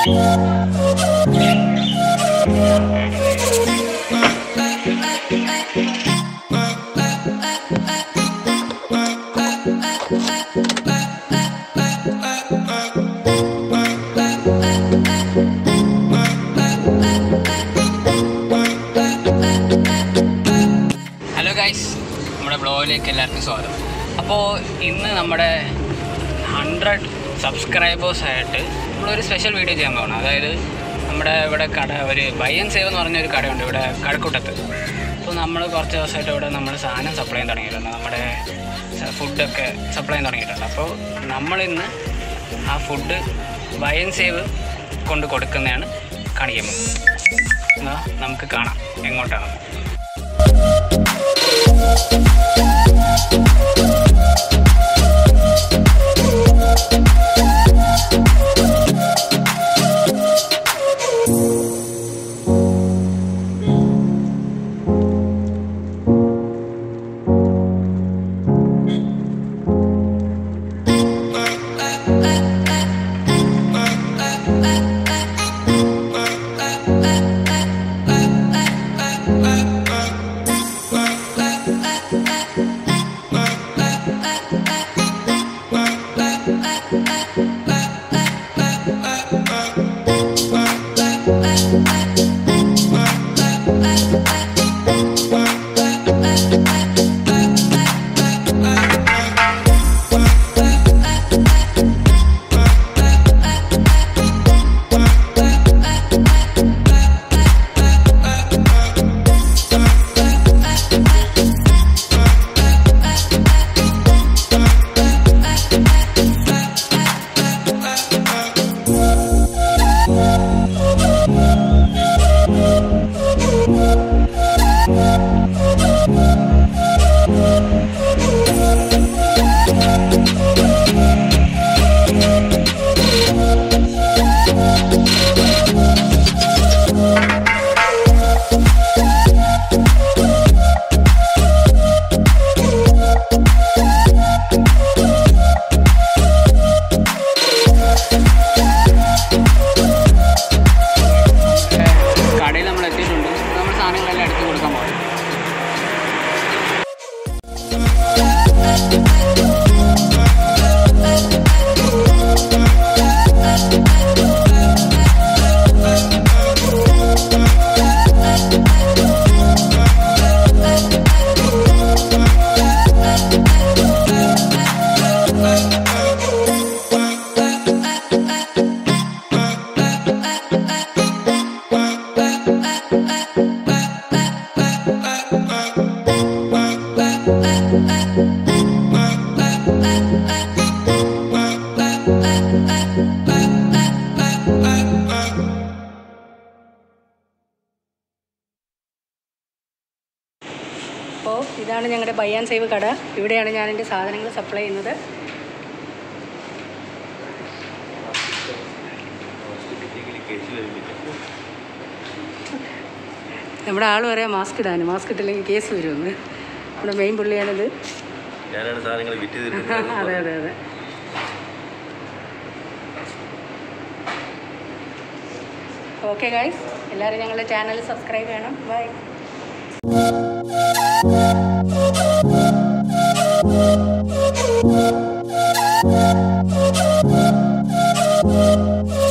hello guys നമ്മുടെ ബ്ലോഗിലേക്ക് എല്ലാവർക്കും സ്വാഗതം അപ്പോൾ ഇന്ന് നമ്മുടെ ഹൺഡ്രഡ് സബ്സ്ക്രൈബേഴ്സ് ആയിട്ട് നമ്മളൊരു സ്പെഷ്യൽ വീഡിയോ ചെയ്യാൻ പോകണം അതായത് നമ്മുടെ ഇവിടെ കട ഒരു ബൈ ആൻഡ് സേവ് എന്ന് പറഞ്ഞൊരു കടയുണ്ട് ഇവിടെ കഴക്കൂട്ടത്ത് അപ്പോൾ നമ്മൾ കുറച്ച് ദിവസമായിട്ട് ഇവിടെ നമ്മൾ സാധനം സപ്ലൈ ചെയ്യാൻ തുടങ്ങിയിട്ടുണ്ട് നമ്മുടെ ഫുഡൊക്കെ സപ്ലൈ ചെയ്യാൻ തുടങ്ങിയിട്ടുണ്ട് അപ്പോൾ നമ്മളിന്ന് ആ ഫുഡ് ബൈ ആൻഡ് സേവ് കൊണ്ട് കൊടുക്കുന്നതാണ് കാണിക്കുന്നത് എന്നാൽ നമുക്ക് കാണാം എങ്ങോട്ടാണ് കടയിൽ നമ്മൾ എത്തിയിട്ടുണ്ട് നമ്മൾ സാധനങ്ങളെല്ലാം എടുത്ത് കൊടുക്കാൻ പോകും അപ്പോൾ ഇതാണ് ഞങ്ങളുടെ ബൈ ആൻഡ് സേവ് കട ഇവിടെയാണ് ഞാൻ എൻ്റെ സാധനങ്ങൾ സപ്ലൈ ചെയ്യുന്നത് നമ്മുടെ ആൾ പറയാം മാസ്ക് ഇടാൻ മാസ്ക് ഇട്ടില്ലെങ്കിൽ കേസ് വരുമെന്ന് നമ്മുടെ മെയിൻ പുള്ളിയാണിത് ഞാനാണ് സാധനങ്ങൾ വിറ്റ് അതെ അതെ അതെ ഓക്കെ ഗൈസ് എല്ലാവരും ഞങ്ങളുടെ ചാനൽ സബ്സ്ക്രൈബ് ചെയ്യണം ബൈ തരുന്നത്